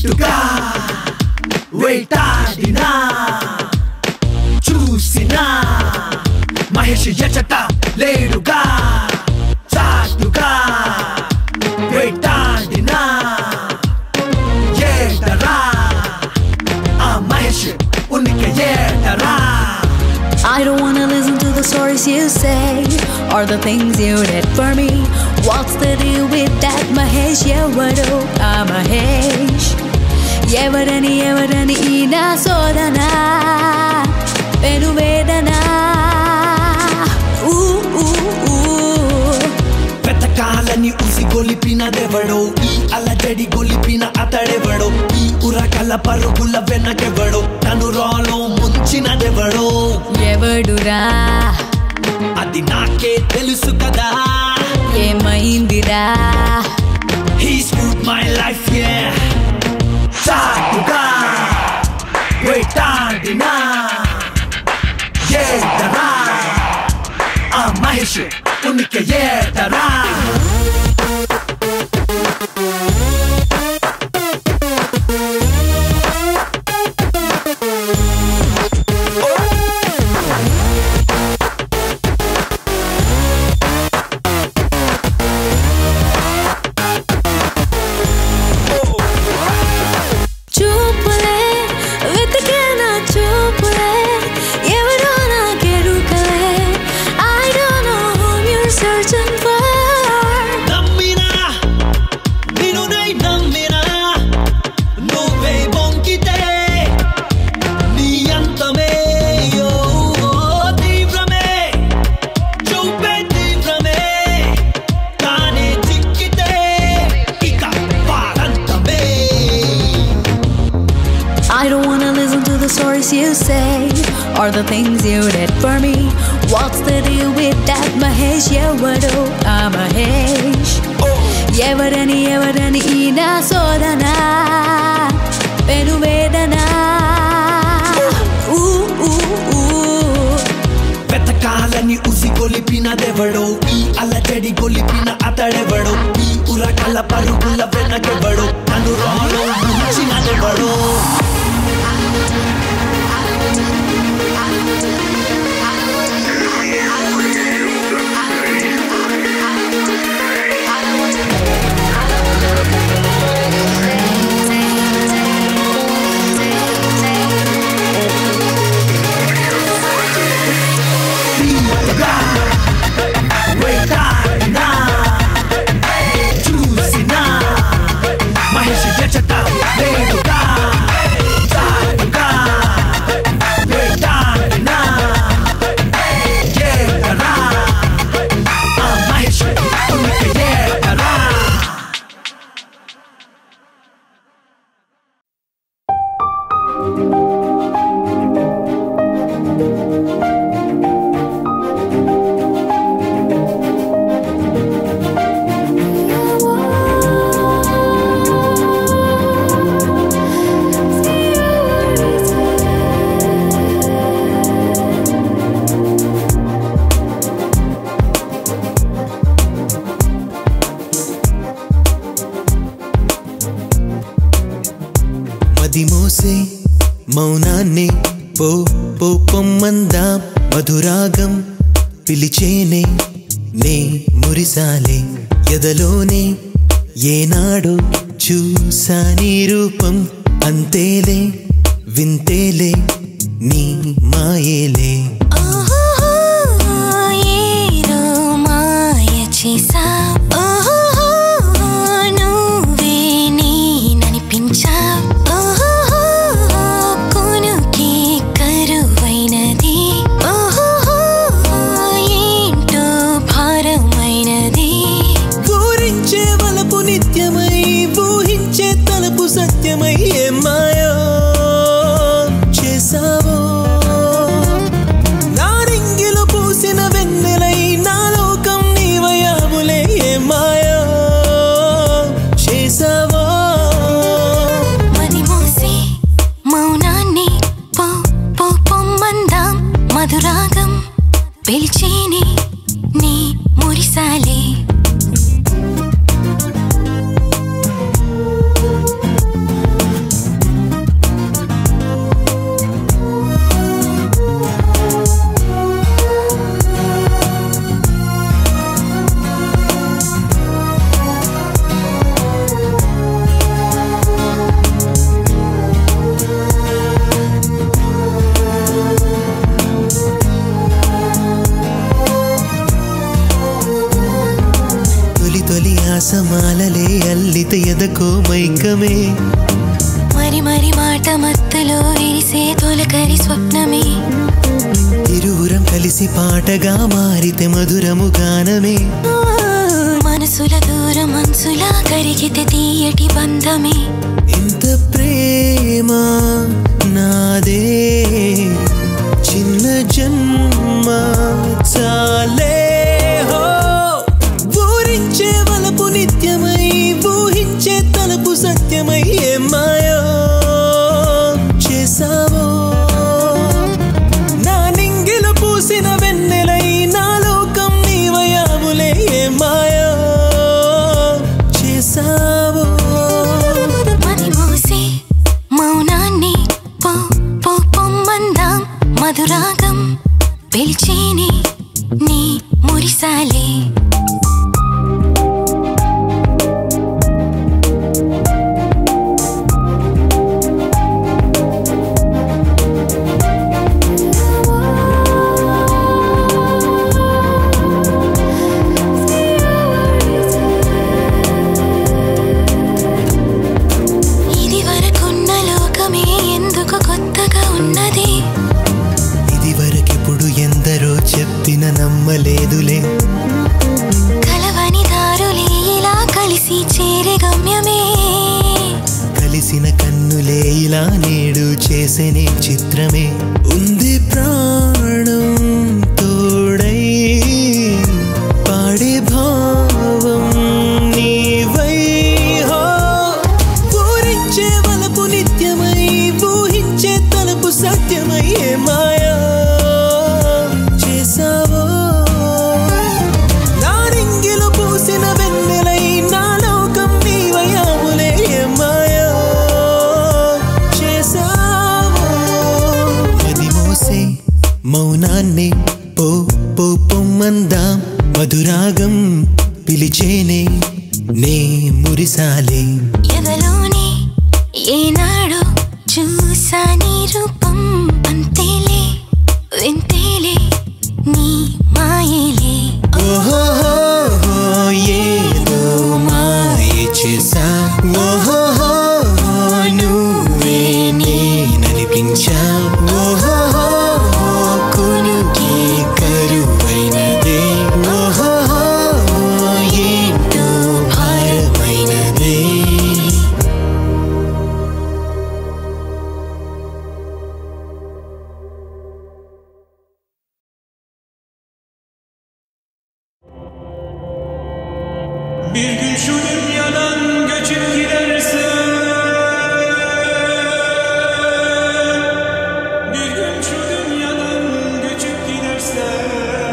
చాటుగా వేటాడినా చూసినా మహేష్ ఎచట లేడుగా చాటుగా వేటాడినా ఏటరా ఆ మహేష్ ఉనికి ఏటరా I don't wanna listen to the stories you say or the things you did for me. What's the deal with that Mahesh? ఎవడు ఆ మహేష్ ఎవరని ఎవరని ఈ నా సోదన పెను వేదన ఊ, ఊ, ఊ. వెతకాలని ఉసి గొలిపినదెవడో ఈ అలజడి గొలిపిన అతడెవడో ఈ ఉరకల పరుగుల వెనకెవడో తను రాలో ముంచినదెవడో ఎవడురా అది నాకే తెలుసు కదా ఏమైందిరా హీ స్కూట్ మై లైఫ్ యే చాటుగా వేటాడినా ఏదరా ఆ మహేష్ ఉనికి ఏదరా చూపులే వెతికే నా చూపులే ఎవరో నా కెరుకలే I don't know whom you're searching for నమ్మినా నిన్నునై నమ్మినా నువ్వే బొంకితే నీ అంతమే యో తీవ్రమే చూపే తీవ్రమే తానే చిక్కితే ఇక వారంతమే I don't wanna listen to the stories you say or the things you did for me What's the deal with that Mahesh ఎవడు ఆ మహేష్ ఎవరని ఎవరని ఈ నా సోదన పెను వేదన ఊ, ఊ, ఊ. వెతకాలని ఉసి గొలిపినదెవడో ఈ అలజడి గొలిపిన అతడెవడో ఈ ఉరకల పరుగుల వెనకెవడో తను రాలో ముంచినదెవడో తీయగా వేటాడినా చూసినా మహేష్ ఎచట లేడుగా చాటుగా వేటాడినా ఏటరా ఆ మహేష్ ఉనికి ఏటరా మది మోసే మౌనాన్ని పో పో పొమ్మందాం మధురాగం పిలిచేనే నే మురిసాలే ఎదలోనే ఏనాడో చూసా నీ రూపం అంతేలే వింతేలే నీ మాయేలే ఏరో మాయ చేసా నువ్వే నేననిపించా కొనుకే కరువైనది ఏంటో భారమైనది పూరించే వలపు నిత్యమై ఊహించే తలపు సత్యమై ఏ మాయో చేసావో నా రింగిలో పూసిన వెన్నెలై నా లోకం నీవయాబులే ఏ మాయో చేసావో మది మోసి మౌనాన్ని పో పో పొమ్మందాం మధురాగం పిలిచేని నీ మురిసాలే ఎందుకో మైకమే మరి మరి మాట మత్తులో విరిసే తొలకరి స్వప్నమే ఇరువురం కలిసి పాటగా మారితే మధురము గానమే ఆ, మనసుల దూరం మనసులా కరిగితే తీయటి బంధమే ఇంత ప్రేమ నాదే చిన్న జన్మ చాలే హో ఊరించే వలపు నిత్యమై ఊహించే తలపు సత్యమై ఏ మాయో చేసావో నా నింగిల పూసిన వెన్నెలై నా లోకం నీవయావులే ఏ మాయో చేసావో మది మూసి మౌనాన్ని పో పో పొమ్మందాం మధురాగం పిలిచేని నీ మురిసాలే ఇది వరకున్న లోకమే ఎందుకు కొత్తగా ఉన్నది ఇది వరకెప్పుడు ఎందరో చెప్పిన నమ్మలేదులే కలవని దారులే ఇలా కలిసి చేరే గమ్యమే కలిసిన కన్నులే ఇలా నేడు చేసేనే చిత్రమే ఉంది ప్రాణం తోడై పాడే భావం నీవై హో పూరించే వలపు నిత్యమై ఊహించే తలపు సత్యమై ఏ మాయా చేసావో నా రింగిలో పూసిన వెన్నెలై నా లోకం నీవయాములే ఏ మాయా చేసావో మది మోసే మౌనాన్ని పో పో పొమ్మందాం మధురాగం పిలిచేనే నే మురిసాలే ఎదలోనే ఏనాడు చూసా నీ రూపం అంతేలే వింతేలే నీ మాయలే ఓహోహో ఏదో మాయ చేసా ఓహోహో నువ్వే నేననిపించా ఓహోహో కునుకే కరువైనదే ఓహోహో ఏంటో భారమైనదే Bir gün şu dünyadan göçüp gidersen Bir gün şu dünyadan göçüp gidersen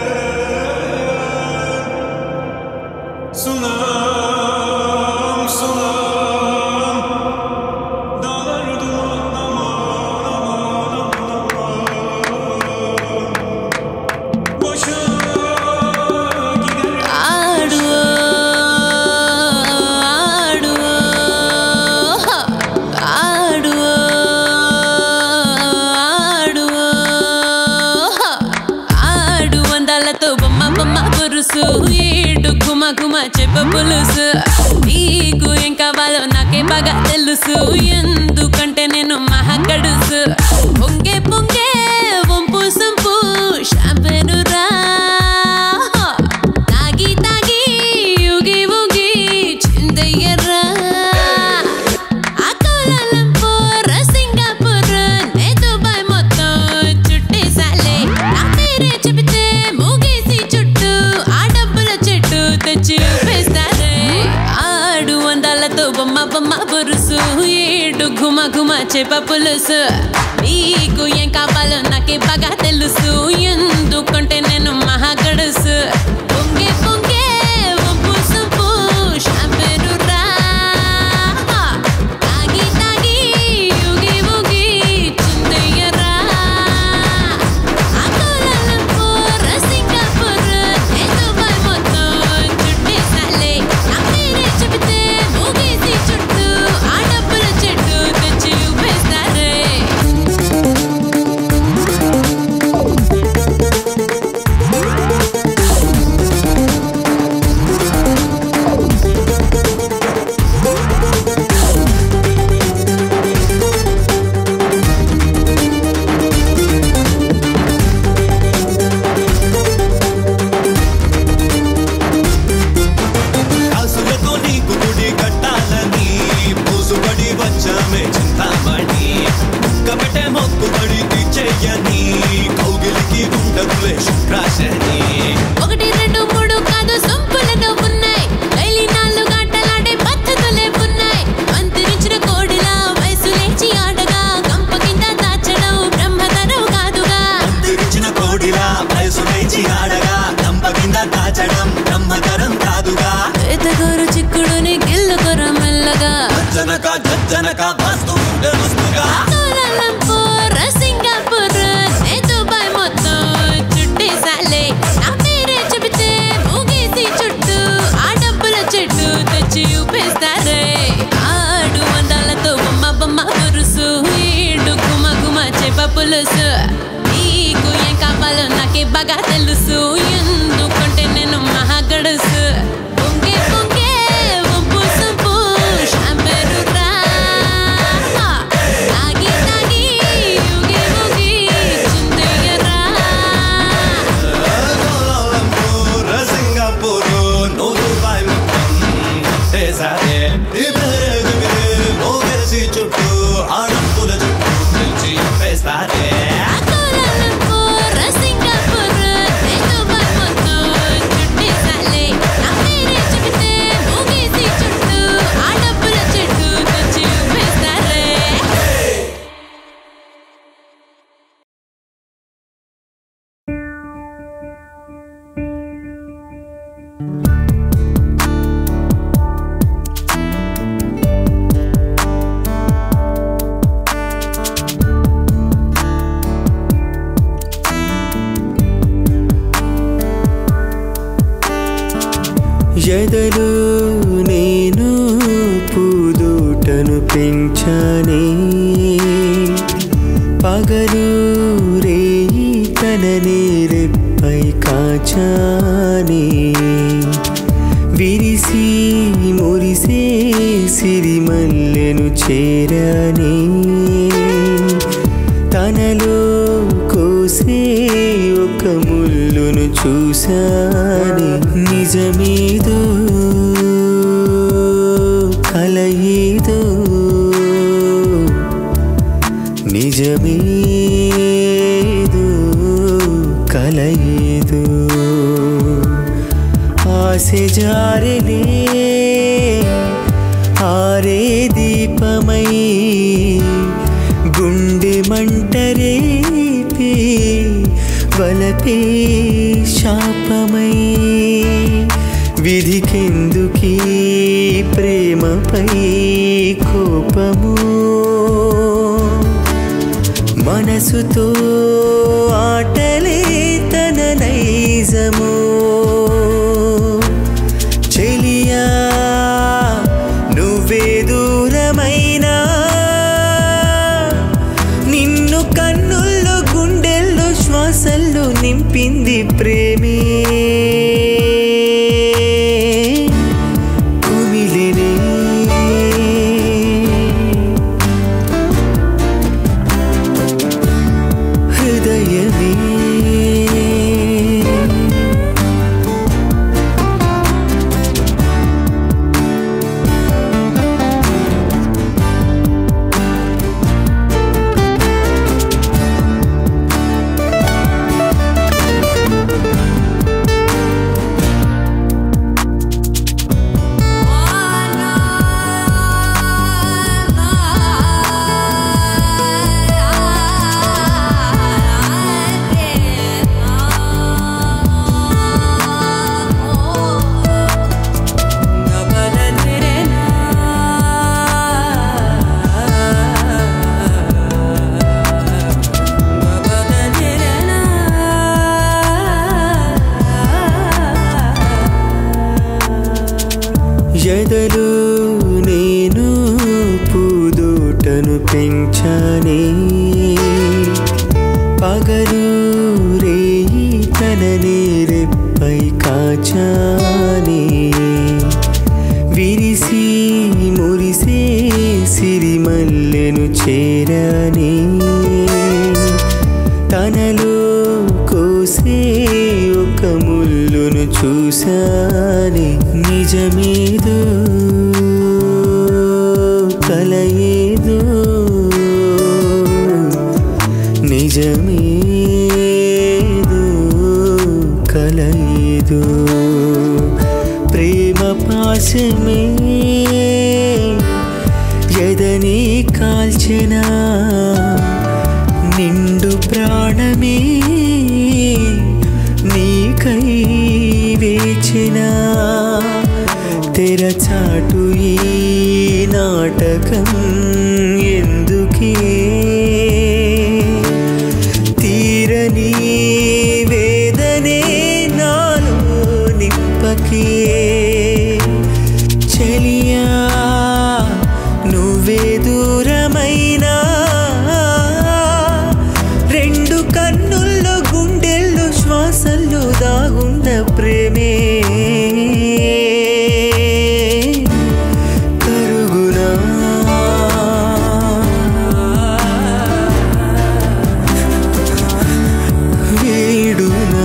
Sunam sunam Dağlar duman aman aman aman Boşa gider ఆడు ఆడు ఆడు ఆడు ఆడు అందాలతో బొమ్మ బొమ్మ గురుసు ఏడు గుమ గుమ చెప్ప పులుసు నీకు ఏం కావాలో నాకే బాగా తెలుసు ఎందుకంటే నేను మహాగడుసు పొంగే పొంగే వంపు సంపు షాంపెను రా తాగి తాగి ఊగి ఊగి చిందయ్యరా అకోలాలంపూర్ సింగపూర్ నే దుబాయ్ మొత్తం చుట్టేసాలే నా పేరే చెబితే మూగేసి చుట్టూ ఆ డబ్బుల చెట్టు తెచ్చి ఊపేస్తారే ఆడు అందాలతో బొమ్మ బొమ్మ బురుసు ఏడు ఘుమ ఘుమ చేప పులుసు నీకు ఏం కావాలో నాకే బాగా తెలుసు ఎందుకంటే నేను మహాగడుసు పొంగే పొంగే వంపు సంపు షాంపెను రా తాగి తాగి ఊగి ఊగి చిందయ్యరా అకోలాలంపూర్ సింగపూర్ నే దుబాయ్ మొత్తం చుట్టేసాలే నా పేరే చెబితే మూగేసి చుట్టూ ఆ డబ్బుల చెట్టు తెచ్చి ఊపేస్తారే మనసు నీకు ఏం కావాలో నాకే బాగా తెలుసు ఎందుకంటే నేను మహాగడుసు పొంగే పొంగే వంపు సంపు షాంపెరు రా తాగి తాగి ఊగి ఊగి చిందయ్యరా కోలాలంపూర్ సింగపూర్ నువ్వు బాయ్ సరే మోగేసి చుట్టూ ఆడంపుల చుట్టూ నిలిచి వేస్తారే కోలాలంపూర్ సింగపూర్ దుబాయ్ మొత్తం చుట్టేసాలే నా పేరే చెబితే ఊగేసి చుట్టూ ఆ డబ్బుల చెట్టు తెచ్చి వేస్తారే ఎదలు నేను పూదూటను పెంచానే పగలు రేయి తననే రెప్పై కాచానే విరిసి మురిసే సిరిమల్లెను చేరానే తనలో కోసే ఒక ముల్లును చూశాని నిజమేదో కలయేదో నిజమేదో కలయేదో ఆశ జారలే ఆరే దీపమై గుండె మంటరేపే వలపే శాపమై విధికెందుకీ ప్రేమపై కోపము మనసుతో ఆటలే తన నైజము చెలియా నువ్వే దూరమైనా నిన్ను కన్నుల్లో గుండెల్లో శ్వాసల్లో నింపింది ప్రేమే కుమిలినే హృదయమే ఎదలు నేను పూదోటను పెంచానే పగలు రేయి తననే రెప్పై కాచానే విరిసి మురిసే సిరిమల్లెను చేరానే తనలో కోసే ఒక ముల్లును చూశానే నిజమేదో కలయేదో నిజమేదో కలయేదో ప్రేమ పాశమే ఎదని కాల్చిన నిండు ప్రాణమే నీకై వేచిన తెరచాటు ఈ నాటకం ఎందుకే తీరని వేదనే నాలో నింపకే చెలియా నువ్వే దూరమైనా రెండు కన్నుల్లో గుండెల్లో శ్వాసల్లో దాగున్న ప్రేమే కరుగునా వీడునా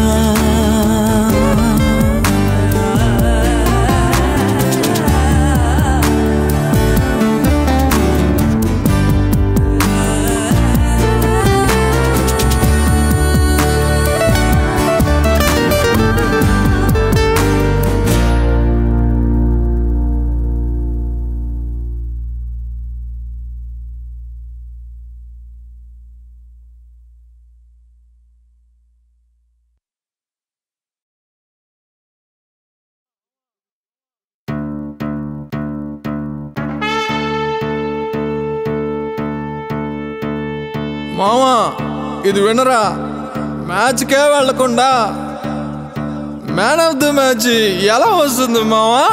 మామా ఇది వినరా మ్యాచ్కే వెళ్లకుండా మ్యాన్ ఆఫ్ ది మ్యాచ్ ఎలా వస్తుంది మావా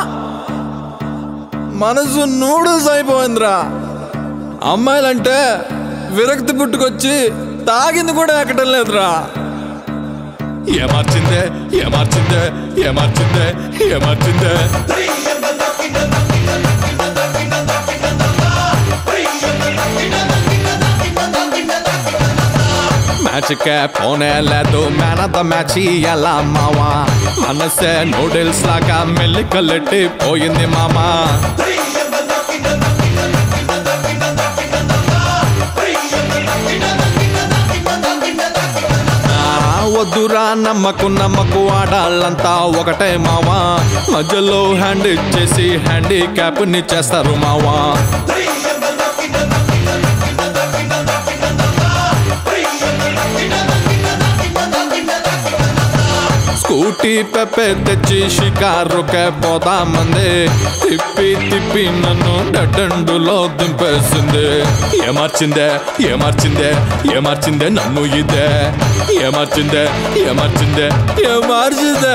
మనసు నూడిల్స్ అయిపోయిందిరా అమ్మాయిలంటే విరక్తి పుట్టుకొచ్చి తాగింది కూడా ఎక్కడం లేదురా ఏమార్చిందే ఏమార్చిందే ఏమార్చిందే ఏమార్చిందే మ్యాచ్కే పోనే లేదు మ్యాన్ ఆఫ్ ద మ్యాచ్ ఎలా మావా మనసే నూడిల్స్ లాగా మెల్లికల్లెట్టి పోయింది మామా ఆ, వద్దురా నమ్మకు నమ్మకు ఆడాళ్ళంతా ఒకటే మావా మధ్యలో హ్యాండ్ ఇచ్చేసి హ్యాండిక్యాప్ ని చేస్తారు మావా స్కూటీ పెప్పే తెచ్చి షికారుకే పోదామంది తిప్పి తిప్పి నన్ను డడ్డండులో దింపేసింది ఏమార్చిందే ఏమార్చిందే ఏమార్చిందే నన్ను ఇదే ఏమార్చిందే ఏమార్చిందే ఏమార్చిందే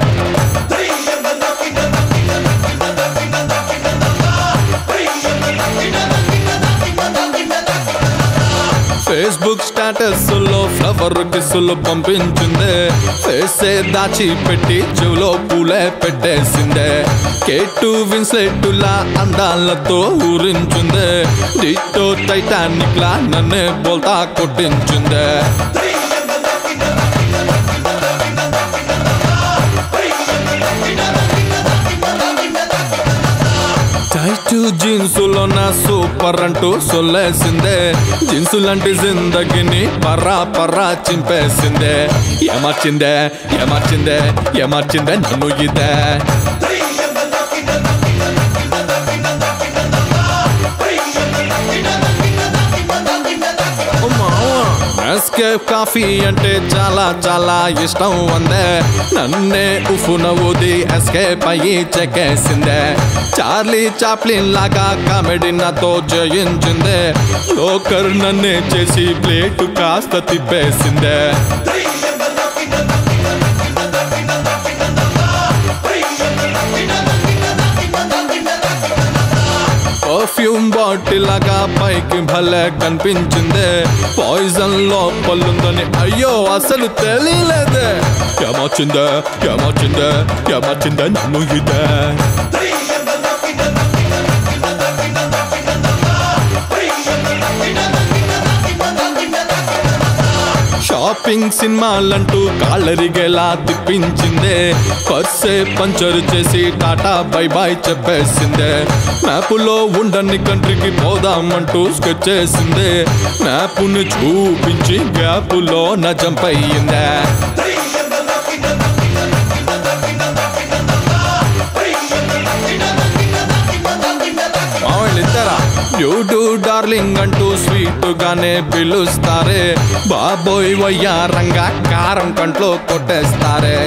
ఫేస్బుక్ స్టేటస్ లో ఫ్లవర్ కిస్సులు పంపించిందే ఫేసే దాచి పెట్టి చెవులో పూలే పెట్టేసిందే కేటు విన్సెట్టులా అందాలతో ఊరించిందే డిటో టైటానిక్ లా నన్నే బోల్తా కొట్టించిందే టైటు జీన్సులో నా సూపర్ అంటూ సొల్లేసిందే జీన్సు లాంటి జిందగిని పర్రా పర్రా చింపేసిందే ఏమార్చిందే ఏమార్చిందే ఏమార్చిందే నన్ను ఇదే ఎస్కేప్ కాఫీ అంటే చాలా చాలా ఇష్టం అందే నన్నే ఉఫున ఊది ఎస్కేప్ అయ్యి చెక్కేసిందే చార్లీ చాప్లిన్ లాగా కామెడీ నాతో జయించిందే లోకర్ నన్నే చేసి ప్లేట్ కాస్త తిప్పేసిందే పర్ఫ్యూమ్ బాటిల్ లాగా పైకి భలే కనిపించిందే పాయిజన్ లోపలుందని అయ్యో అసలు తెలియలేదే ఏమొచ్చిందే ఏమొచ్చిందే ఏమొచ్చిందే నన్ను ఇదే షాపింగ్ సినిమాలంటూ కాళ్ళరిగేలా తిప్పించిందే పర్సే పంచరు చేసి టాటా బై బాయ్ చెప్పేసిందే మ్యాపులో ఉండని కంట్రీకి పోదామంటూ స్కెచ్ చేసిందే మ్యాపుని చూపించి గ్యాపులో నా జంప్ అయ్యిందే మావాళ్ళు ఇద్దరా డ్యూడు డార్లింగ్ అంటూ స్వీట్ గానే పిలుస్తారే బాబోయ్ వయ్యారంగా కారం కంట్లో కొట్టేస్తారే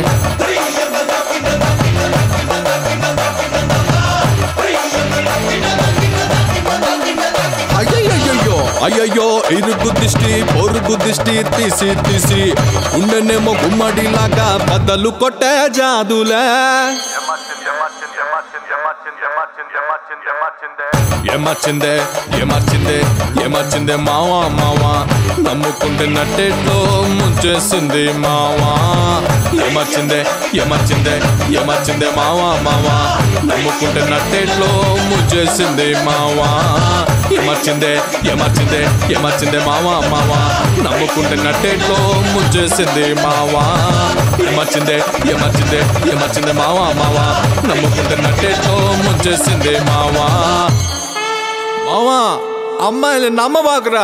అయ్యయ్యో అయ్యయ్యో ఇరుగు దిష్టి పొరుగు దిష్టి తీసి తీసి ఉండనేమో గుమ్మడిలాగా బద్దలు కొట్టే జాదులే Yamarchin, Yamarchin, Yamarchin, Yamarchin, Yamarchin, Yamarchin, Yamarchin, ఏమర్చిందే ఏమర్చిందే ఏమర్చిందే మావా మావా నమ్ముకుంటే నట్టేట్లో ముంచేసింది మావా ఏమర్చిందే ఏమర్చిందే ఏమర్చిందే మావా మావా నమ్ముకుంటే నట్టేట్లో ముంచేసింది మావా ఏమర్చిందే ఏమర్చిందే ఏమర్చిందే మావా మావా నమ్ముకుంటే నట్టేట్లో ముంచేసింది మావా ఏమర్చిందే ఏమర్చిందే ఏమర్చిందే మావా మావా నమ్ముకుంటే నట్టేట్లో ముంచేసింది మావా మావా అమ్మాయిలు నమ్మబాకురా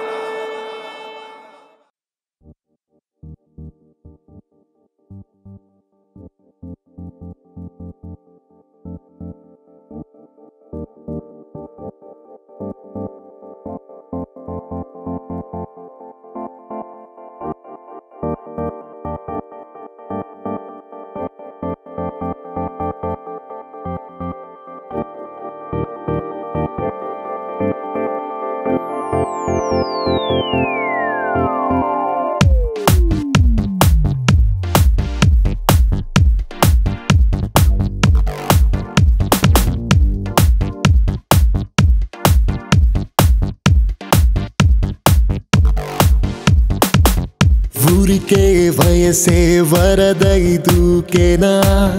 ఊరికే వయసే వరదై దూకేనా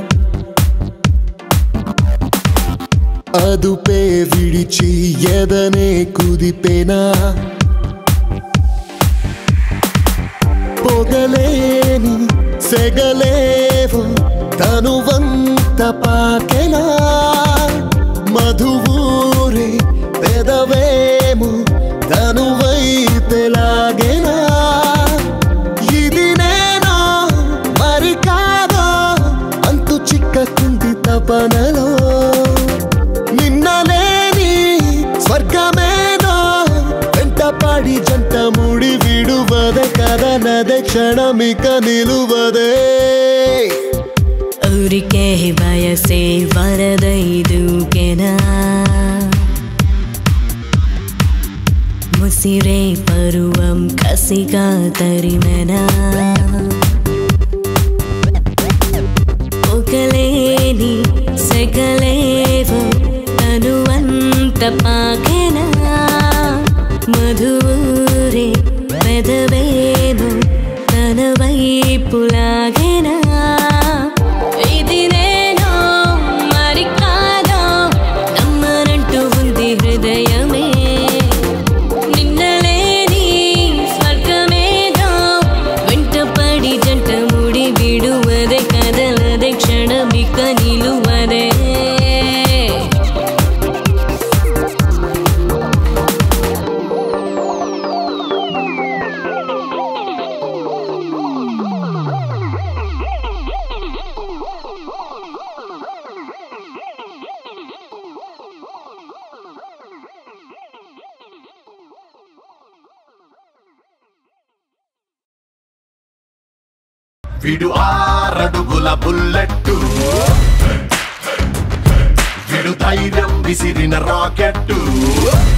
అదుపే విడిచి ఎదనే కుదిపేనా పొగలేని సెగలేవు తనువంత పాకెనా మధువూరి పెదవేము తనువై తెలాగెనా ఇది నేనో మరి కాదో అంతు చిక్కకుంది తపనలో నిన్నలేని స్వర్గమేనో వెంటపడి జంట ముడి విడువదే కదనదే క్షణమిక నిలువదే ఊరికే వయసే వరదై దూకెనా ముసిరే పరువం కసిగా తరిమెనా ఒకలేని సెగలేవు తనువంత పాకెనా మధురే పెదవేను తన వైపు లాగెనా ఇది నేను మరి కాదో నమ్మనంటూ ఉంది హృదయమే నిన్నలేని స్వర్గమేదో వెంటపడి జంట ముడి విడువదే కదలదే క్షణమిక నిలువదే విడు ఆరడుగుల బుల్లెట్టు విడు ధైర్యం విసిరిన రాకెట్టు